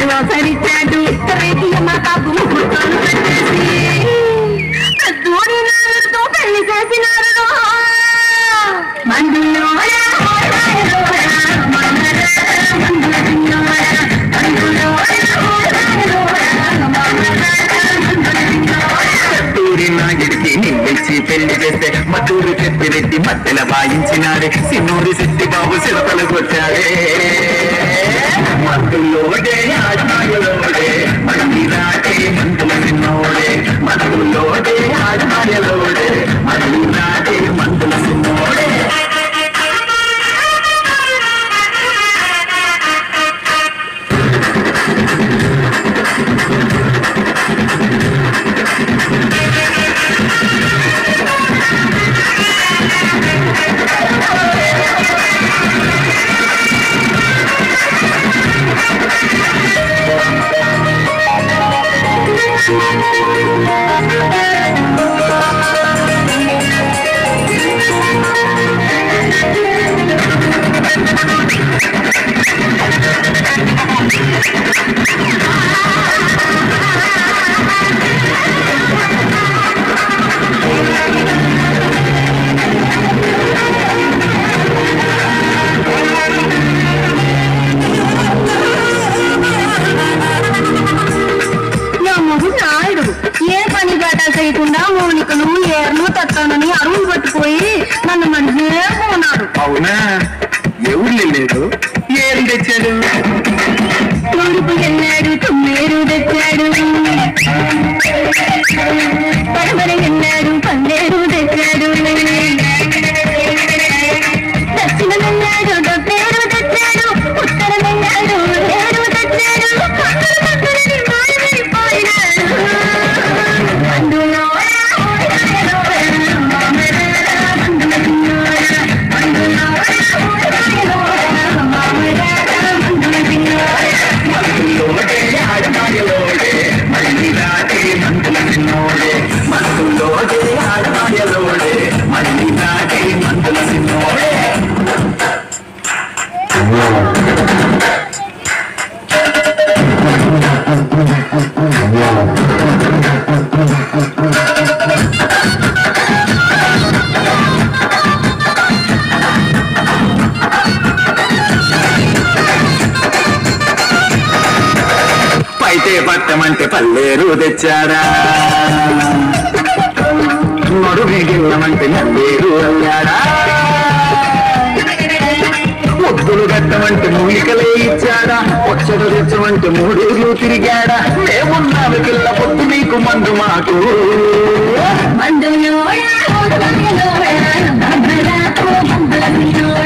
మందులో సరిచాడు రేటి మా కాపు ముగ్గురు పెట్టేసి దూరి నాలుగుతో పెళ్లి చేసినారు మందులో కస్తూరి నాయుడికి నిందించి పెళ్లి చేస్తే మద్దూరు చెట్టిరెడ్డి మధ్యల వాయించినాడే సిన్నూరి శెట్టి బాబు సిరతలు కొట్టాడే మందులోడే ఆజ్మాయలోడే మంది రాటే మందుల సిన్నోడే మందులోడే ఆజ్మాయలోడే మంది రాటే మందుల సిన్నోడే నా మొహం నాయుడు ఏ పని బాట చేయకుండా మౌనికను ఏర్ను తత్తానని అరువులు పట్టుపోయి నన్ను మంచిగా పోనాడు అవునా ఎవరు లేదు ఏం తెచ్చాడు తూర్పు వెళ్ళాడు తుమ్మేరు తెచ్చాడు పడమర వెళ్ళాడు పల్లేరు తెచ్చాడు దక్షిణ వెళ్ళాడు దొడ్డేరు తెచ్చాడు ఉత్తర వెళ్ళాడు ఏరు తెచ్చాడు పక్కన పక్కన మాయమైపోయినాడు అందులో మందులోడే ఆడమాయలోడే మళ్ళీ రాటే మందుల సిన్నోడే మందులోడే ఆడమాయలోడే మళ్ళీ రాటే మందుల సిన్నోడే పైతే పట్టమంటే పల్లేరు తెచ్చాడా నడుమే గిల్లమంటే నల్లేరు అయ్యాడా ముద్దులు కట్టమంటే మూలికలే ఇచ్చాడా వచ్చడు తెచ్చమంటే మూడేళ్ళు తిరిగాడా మేమున్నాము కిల్ల పొద్దు నీకు మందు మాకు మందులో మందుల